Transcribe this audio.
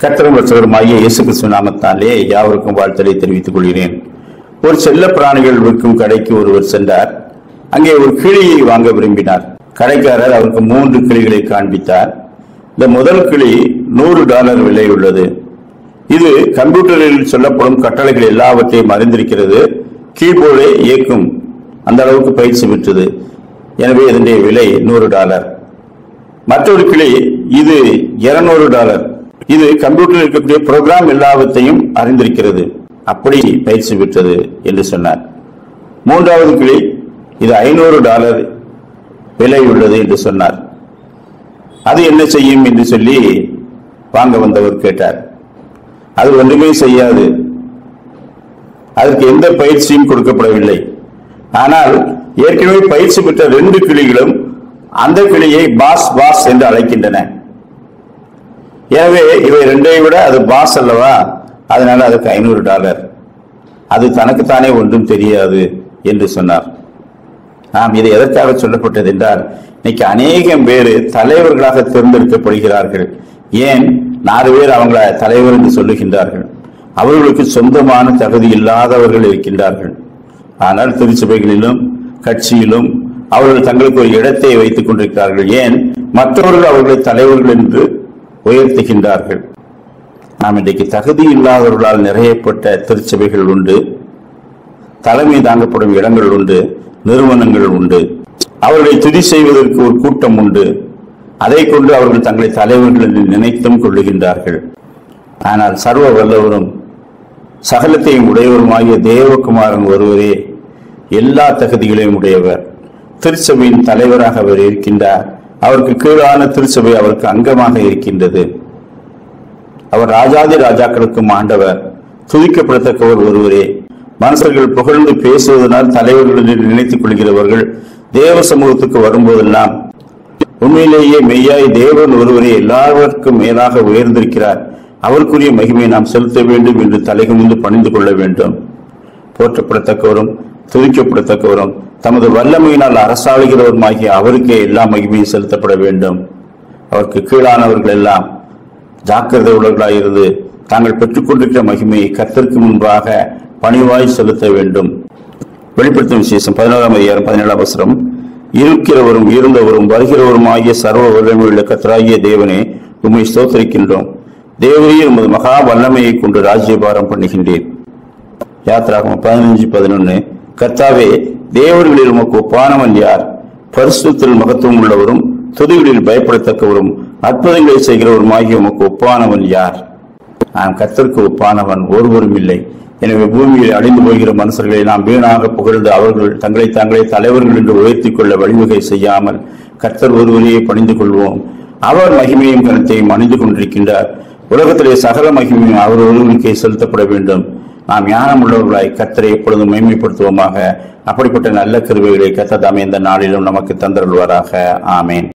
கர்த்தரும் ரசகருமாகிய இயேசு கிறிஸ்து நாமத்தாலே யாவருக்கும் வாழ்த்தலை தெரிவித்துக் கொள்கிறேன் ஒரு செல்ல பிராணிகள் விற்கும் கடைக்கு ஒருவர் சென்றார் அங்கே ஒரு கிளியை வாங்க விரும்பினார் கடைக்காரர் அவருக்கு மூன்று கிளிகளை காண்பித்தார் இந்த முதல் கிளி நூறு டாலர் விலை உள்ளது இது கம்ப்யூட்டரில் சொல்லப்படும் கட்டளைகள் எல்லாவற்றையும் அறிந்திருக்கிறது கீபோர்டை இயக்கும் அந்த அளவுக்கு பயிற்சி பெற்றது எனவே இதனுடைய விலை நூறு டாலர் மற்றொரு கிளி இது 200 டாலர் இது கம்ப்யூட்டரில் இருக்கக்கூடிய ப்ரோக்ராம் எல்லாவற்றையும் அறிந்திருக்கிறது அப்படி பயிற்சி பெற்றது என்று சொன்னார் மூன்றாவது கிளி இது ஐநூறு டாலர் விலை உள்ளது என்று சொன்னார் அது என்ன செய்யும் என்று சொல்லி வாங்க வந்தவர் கேட்டார் அது ஒன்றுமே செய்யாது அதற்கு எந்த பயிற்சியும் கொடுக்கப்படவில்லை ஆனால் ஏற்கனவே பயிற்சி பெற்ற ரெண்டு கிளிகளும் அந்த கிளியை பாஸ் பாஸ் என்று அழைக்கின்றன எனவே இவை ரெண்டை விட அது பாஸ் அல்லவா அதனால அதுக்கு ஐநூறு டாலர் அது தனக்குத்தானே ஒன்றும் தெரியாது என்று சொன்னார் நாம் இது எதற்காக சொல்லப்பட்டது என்றால் இன்னைக்கு அநேகம் பேர் தலைவர்களாக தேர்ந்தெடுக்கப்படுகிறார்கள் ஏன் நாலு பேர் அவங்கள தலைவர் என்று சொல்லுகின்றார்கள் அவர்களுக்கு சொந்தமான தகுதி இல்லாதவர்கள் இருக்கின்றார்கள் ஆனால் திருச்சபைகளிலும் கட்சியிலும் அவர்கள் தங்களுக்கு ஒரு இடத்தை வைத்துக் கொண்டிருக்கிறார்கள் ஏன் மற்றவர்கள் அவர்களை தலைவர்கள் என்று உயர்த்துகின்றார்கள் நாம் இன்றைக்கு தகுதி இல்லாதவர்களால் நிறையப்பட்ட திருச்சபைகள் உண்டு தலைமை தாங்கப்படும் இடங்கள் உண்டு நிறுவனங்கள் உண்டு அவர்களை துதி செய்வதற்கு ஒரு கூட்டம் உண்டு அதை கொண்டு அவர்கள் தங்களை தலைவர்கள் என்று நினைத்தும் கொள்ளுகின்றார்கள் ஆனால் சர்வ வல்லவரும் சகலத்தையும் உடையவருமாகிய தேவகுமாரன் ஒருவரே எல்லா தகுதிகளையும் உடையவர் திருச்சபையின் தலைவராக அவர் இருக்கின்றார் அவருக்கு கீழான திருச்சபை அவருக்கு அங்கமாக இருக்கின்றது அவர் ராஜாதி ராஜாக்களுக்கும் ஆண்டவர் துதிக்கப்படத்தக்கவர் ஒருவரே மனுஷர்கள் புகழ்ந்து பேசுவதனால் தலைவர்கள் என்று நினைத்துக் கொள்கிறவர்கள் தேவ சமூகத்துக்கு வரும்போதெல்லாம் உண்மையிலேயே மெய்யாய் தேவன் ஒருவரே எல்லாருக்கும் மேலாக உயர்ந்திருக்கிறார் அவருக்குரிய மகிமையை நாம் செலுத்த வேண்டும் என்று தலைகுனிந்து பணிந்து கொள்ள வேண்டும் போற்றப்படத்தக்கவரும் துதிக்கப்படத்தக்கவரும் தமது வல்லமையினால் அரசாளுகிறவருமாகிய அவருக்கே எல்லா மகிமையும் செலுத்தப்பட வேண்டும் அவருக்கு கீழானவர்கள் எல்லாம் ஜாக்கிரதை உள்ளவர்களாக இருந்து தாங்கள் பெற்றுக்கொண்டிருக்கிற மகிமையை கர்த்தருக்கு முன்பாக பணிவாய் செலுத்த வேண்டும் வெளிப்படுத்தும் விசேஷம் பதினோராம் அதிகாரம் பதினேழாம் அவசரம் இருக்கிறவரும் இருந்தவரும் வருகிறவரும் ஆகிய சர்வ வல்லமையுள்ள கத்தராகிய தேவனே உம்மை ஸ்தோத்தரிக்கின்றோம் தேவரீர் உமது மகா வல்லமையை கொண்டு ராஜ்யபாரம் பண்ணுகின்றேன் யாத்ராகம் பதினஞ்சு பதினொன்னு கர்த்தாவே தேவர்களில் உமக்கு ஒப்பானவன் யார் பரிசுத்தில் மகத்துவம் உள்ளவரும் துதிகளில் பயப்படத்தக்கவரும் அற்புதங்களை செய்கிறவரும் ஆகிய உமக்கு ஒப்பானவன் யார் நான் கர்த்தருக்கு ஒப்பானவன் ஒருவரும் இல்லை எனவே பூமியில் அழிந்து போகிற மனுஷர்களை நாம் வீணாக புகழ்ந்து அவர்கள் தங்களை தங்களை தலைவர்கள் என்று உயர்த்திக் கொள்ள வழிவகை செய்யாமல் கர்த்தர் ஒருவரையே பணிந்து கொள்வோம் அவர் மகிமையும் கருத்தையும் அணிந்து கொண்டிருக்கின்றார் உலகத்திலே சகல மகிமையும் அவர் ஒருவருக்கே செலுத்தப்பட வேண்டும் நாம் ஞானம் உள்ளவர்களாய் கர்த்தரை எப்பொழுதும் மேன்மைப்படுத்துவோமாக அப்படிப்பட்ட நல்ல கிருபைகளை கர்த்தர் தாமே இந்த நாளிலும் நமக்கு தந்தருள்வாராக ஆமேன்